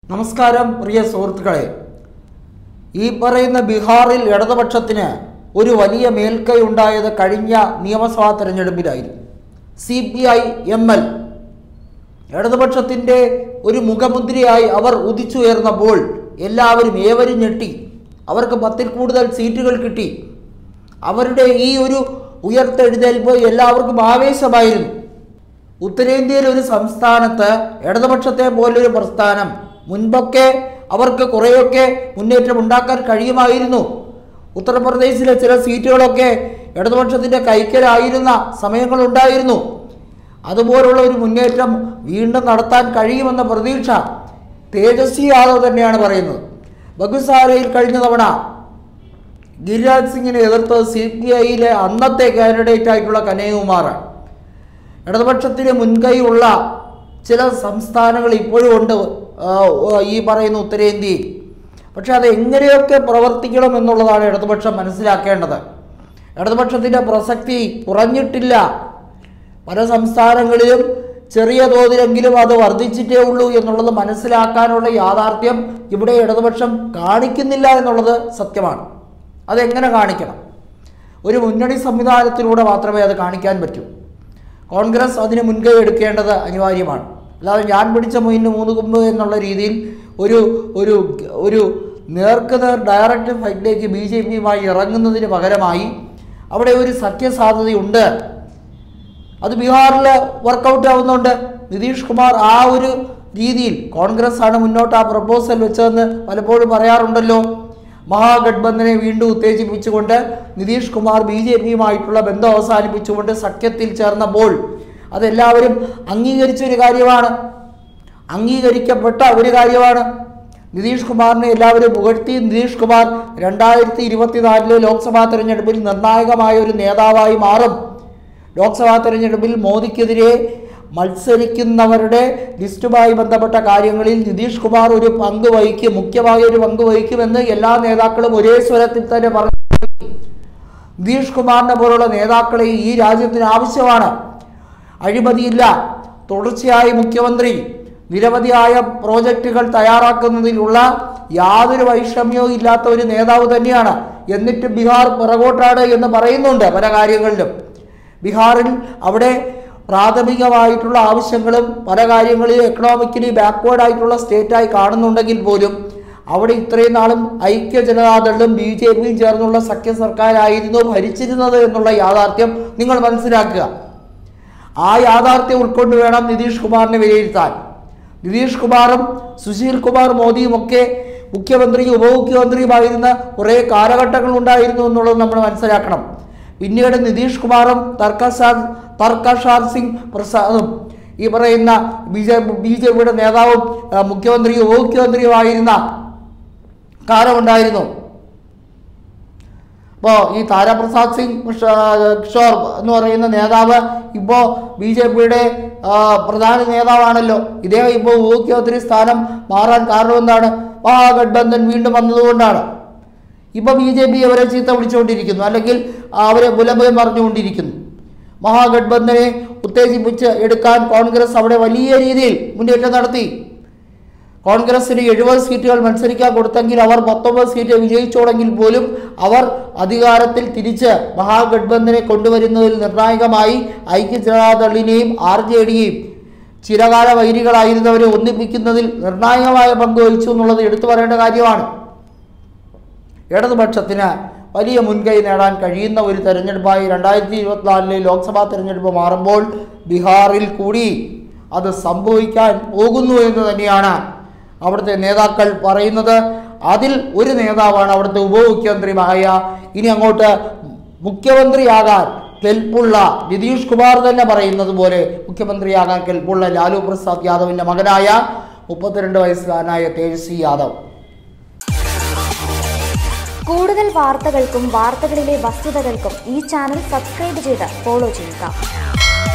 നമസ്കാരം പ്രിയ സുഹൃത്തുക്കളെ ഈ പറയുന്ന ബീഹാറിൽ ഇടതുപക്ഷത്തിന് ഒരു വലിയ മേൽക്കൈ ഉണ്ടായത് കഴിഞ്ഞ നിയമസഭാ തെരഞ്ഞെടുപ്പിലായിരുന്നു C P I M L ഇടതുപക്ഷത്തിൻ്റെ ഒരു മുഖമുദ്രയായി അവർ ഉദിച്ചുയർന്നപ്പോൾ എല്ലാവരും ഏവരും ഞെട്ടി അവർക്ക് പത്തിൽ കൂടുതൽ സീറ്റുകൾ കിട്ടി അവരുടെ ഈ ഒരു ഉയർത്തെഴുന്നേൽപ്പ് എല്ലാവർക്കും ആവേശമായിരുന്നു ഉത്തരേന്ത്യയിലെ ഒരു സംസ്ഥാനത്ത് ഇടതുപക്ഷത്തെ പോലൊരു പ്രസ്ഥാനം മുൻപൊക്കെ അവർക്ക് കുറേയൊക്കെ മുന്നേറ്റം ഉണ്ടാക്കാൻ കഴിയുമായിരുന്നു ഉത്തർപ്രദേശിലെ ചില സീറ്റുകളൊക്കെ ഇടതുപക്ഷത്തിൻ്റെ കൈക്കലായിരുന്ന സമയങ്ങളുണ്ടായിരുന്നു അതുപോലുള്ള ഒരു മുന്നേറ്റം വീണ്ടും നടത്താൻ കഴിയുമെന്ന പ്രതീക്ഷ തേജസ്വി യാദവ് തന്നെയാണ് പറയുന്നത് ബഗുസാരയിൽ കഴിഞ്ഞ തവണ ഗിരിരാജ് സിംഗിനെ എതിർത്ത് സി പി ഐയിലെ അന്നത്തെ കാൻഡിഡേറ്റ് ആയിട്ടുള്ള കനയ്യകുമാറാണ് ഇടതുപക്ഷത്തിന് മുൻകൈയുള്ള ചില സംസ്ഥാനങ്ങൾ ഇപ്പോഴും ഉണ്ട് ആ, ഈ പറയുന്ന ഉത്തരേന്ത്യയിൽ പക്ഷെ അത് എങ്ങനെയൊക്കെ പ്രവർത്തിക്കണം എന്നുള്ളതാണ് ഇടതുപക്ഷം മനസ്സിലാക്കേണ്ടത് ഇടതുപക്ഷത്തിൻ്റെ പ്രസക്തി കുറഞ്ഞിട്ടില്ല പല സംസ്ഥാനങ്ങളിലും ചെറിയ തോതിലെങ്കിലും അത് വർദ്ധിച്ചിട്ടേ ഉള്ളൂ എന്നുള്ളത് മനസ്സിലാക്കാനുള്ള യാഥാർത്ഥ്യം ഇവിടെ ഇടതുപക്ഷം കാണിക്കുന്നില്ല എന്നുള്ളത് സത്യമാണ് അതെങ്ങനെ കാണിക്കണം ഒരു മുന്നണി സംവിധാനത്തിലൂടെ മാത്രമേ അത് കാണിക്കാൻ പറ്റൂ കോൺഗ്രസ് അതിന് മുൻകൈ എടുക്കേണ്ടത് അനിവാര്യമാണ് അല്ലാതെ ഞാൻ പിടിച്ച മുയിന് മൂന്ന് കൊമ്പ് എന്നുള്ള രീതിയിൽ ഒരു ഒരു ഒരു നേർക്ക് നേർ ഡയറക്റ്റ് ഫൈറ്റിലേക്ക് ബി ജെ പിയുമായി ഇറങ്ങുന്നതിന് പകരമായി അവിടെ ഒരു സത്യസാധ്യതയുണ്ട് അത് ബീഹാറിൽ വർക്കൗട്ട് ആവുന്നുണ്ട് നിതീഷ് കുമാർ ആ ഒരു രീതിയിൽ കോൺഗ്രസ് ആണ് മുന്നോട്ട് ആ പ്രപ്പോസൽ വെച്ചതെന്ന് പലപ്പോഴും പറയാറുണ്ടല്ലോ മഹാഗഡ്ബന്ധനെ വീണ്ടും ഉത്തേജിപ്പിച്ചുകൊണ്ട് നിതീഷ് കുമാർ ബി ജെ പിയുമായിട്ടുള്ള ബന്ധം അവസാനിപ്പിച്ചുകൊണ്ട് സഖ്യത്തിൽ ചേർന്നപ്പോൾ അതെല്ലാവരും അംഗീകരിച്ച ഒരു കാര്യമാണ് അംഗീകരിക്കപ്പെട്ട ഒരു കാര്യമാണ് നിതീഷ് കുമാറിനെ എല്ലാവരും പുകഴ്ത്തി നിതീഷ് കുമാർ രണ്ടായിരത്തി ഇരുപത്തിനാലിലെ ലോക്സഭാ തെരഞ്ഞെടുപ്പിൽ നിർണായകമായ ഒരു നേതാവായി മാറും ലോക്സഭാ തെരഞ്ഞെടുപ്പിൽ മോദിക്കെതിരെ മത്സരിക്കുന്നവരുടെ ലിസ്റ്റുമായി ബന്ധപ്പെട്ട കാര്യങ്ങളിൽ നിതീഷ് കുമാർ ഒരു പങ്ക് വഹിക്കും മുഖ്യമായ ഒരു പങ്ക് വഹിക്കുമെന്ന് എല്ലാ നേതാക്കളും ഒരേ സ്വരത്തിൽ തന്നെ പറഞ്ഞു നിതീഷ് കുമാറിനെ പോലുള്ള നേതാക്കളെ ഈ രാജ്യത്തിന് ആവശ്യമാണ് അഴിമതിയില്ല തുടർച്ചയായി മുഖ്യമന്ത്രി നിരവധിയായ പ്രോജക്റ്റുകൾ തയ്യാറാക്കുന്നതിലുള്ള യാതൊരു വൈഷമ്യവും ഇല്ലാത്ത ഒരു നേതാവ് തന്നെയാണ് എന്നിട്ട് ബീഹാർ പിറകോട്ടാണ് എന്ന് പറയുന്നുണ്ട് പല കാര്യങ്ങളിലും ബീഹാറിൽ അവിടെ പ്രാഥമികമായിട്ടുള്ള ആവശ്യങ്ങളും പല കാര്യങ്ങളിലും എക്കണോമിക്കലി ബാക്ക്വേർഡ് ആയിട്ടുള്ള സ്റ്റേറ്റായി കാണുന്നുണ്ടെങ്കിൽ പോലും അവിടെ ഇത്രയും നാളും ഐക്യ ജനതാദളും ബി ജെ പിയും ചേർന്നുള്ള സഖ്യ സർക്കാരായിരുന്നു ഭരിച്ചിരുന്നത് എന്നുള്ള യാഥാർത്ഥ്യം നിങ്ങൾ മനസ്സിലാക്കുക ആ യാഥാർത്ഥ്യം ഉൾക്കൊണ്ട് വേണം നിതീഷ് കുമാറിനെ വിലയിരുത്താൻ നിതീഷ് കുമാറും സുശീൽ കുമാർ മോദിയും ഒക്കെ മുഖ്യമന്ത്രിയും ഉപമുഖ്യമന്ത്രിയുമായിരുന്ന കുറേ കാലഘട്ടങ്ങൾ ഉണ്ടായിരുന്നു എന്നുള്ളത് നമ്മൾ മനസ്സിലാക്കണം പിന്നീട് നിതീഷ് കുമാറും തർക്കശാർ തർക്കഷാർ സിംഗ് പ്രസാദും ഈ പറയുന്ന ബി ജെ ബി ജെ പിയുടെ നേതാവും ആ, മുഖ്യമന്ത്രിയും ഉപമുഖ്യമന്ത്രിയുമായിരുന്ന കാലമുണ്ടായിരുന്നു ഇപ്പോൾ ഈ താരാപ്രസാദ് സിംഗ് ഷ- കിഷോർ എന്ന് പറയുന്ന നേതാവ് ഇപ്പോൾ ബി ജെ പിയുടെ പ്രധാന നേതാവാണല്ലോ ഇദ്ദേഹം ഇപ്പോൾ ഉപമുഖ്യമന്ത്രി സ്ഥാനം മാറാൻ കാരണം എന്താണ് മഹാഗഡ്ബന്ധൻ വീണ്ടും വന്നതുകൊണ്ടാണ് ഇപ്പോൾ ബി ജെ പി അവരെ ചീത്ത വിളിച്ചുകൊണ്ടിരിക്കുന്നു അല്ലെങ്കിൽ അവരെ ബുലഭയം പറഞ്ഞുകൊണ്ടിരിക്കുന്നു മഹാഗഡ്ബന്ധനെ ഉത്തേജിപ്പിച്ച് എടുക്കാൻ കോൺഗ്രസ് അവിടെ വലിയ രീതിയിൽ മുന്നേറ്റം നടത്തി കോൺഗ്രസിന് എഴുപത് സീറ്റുകൾ മത്സരിക്കാൻ കൊടുത്തെങ്കിൽ അവർ പത്തൊമ്പത് സീറ്റ് വിജയിച്ചോടെങ്കിൽ പോലും അവർ അധികാരത്തിൽ തിരിച്ച് മഹാഗഡ്ബന്ധനെ കൊണ്ടുവരുന്നതിൽ നിർണായകമായി ഐക്യ ജനതാദളിനെയും ആർ ജെ ഡിയെയും ചിരകാല വൈരികളായിരുന്നവരെ ഒന്നിപ്പിക്കുന്നതിൽ നിർണായകമായ പങ്ക് വഹിച്ചു എന്നുള്ളത് എടുത്തു പറയേണ്ട കാര്യമാണ് ഇടതുപക്ഷത്തിന് വലിയ മുൻകൈ നേടാൻ കഴിയുന്ന ഒരു തെരഞ്ഞെടുപ്പായി രണ്ടായിരത്തി ഇരുപത്തിനാലിലെ ലോക്സഭാ തെരഞ്ഞെടുപ്പ് മാറുമ്പോൾ ബീഹാറിൽ കൂടി അത് സംഭവിക്കാൻ പോകുന്നു എന്ന് തന്നെയാണ് അവിടുത്തെ നേതാക്കൾ പറയുന്നത് അതിൽ ഒരു നേതാവാണ് അവിടുത്തെ ഉപമുഖ്യമന്ത്രിമായ ഇനി അങ്ങോട്ട് മുഖ്യമന്ത്രിയാകാൻ കെൽപ്പുള്ള നിതീഷ് കുമാർ തന്നെ പറയുന്നത് പോലെ മുഖ്യമന്ത്രിയാകാൻ കെൽപ്പുള്ള ലാലു പ്രസാദ് യാദവിൻ്റെ മകനായ മുപ്പത്തിരണ്ട് വയസ്സുകാരനായ തേജസ്വി യാദവ് കൂടുതൽ വാർത്തകൾക്കും വാർത്തകളിലെ വസ്തുതകൾക്കും ഈ ചാനൽ സബ്സ്ക്രൈബ് ചെയ്ത് ഫോളോ ചെയ്യുക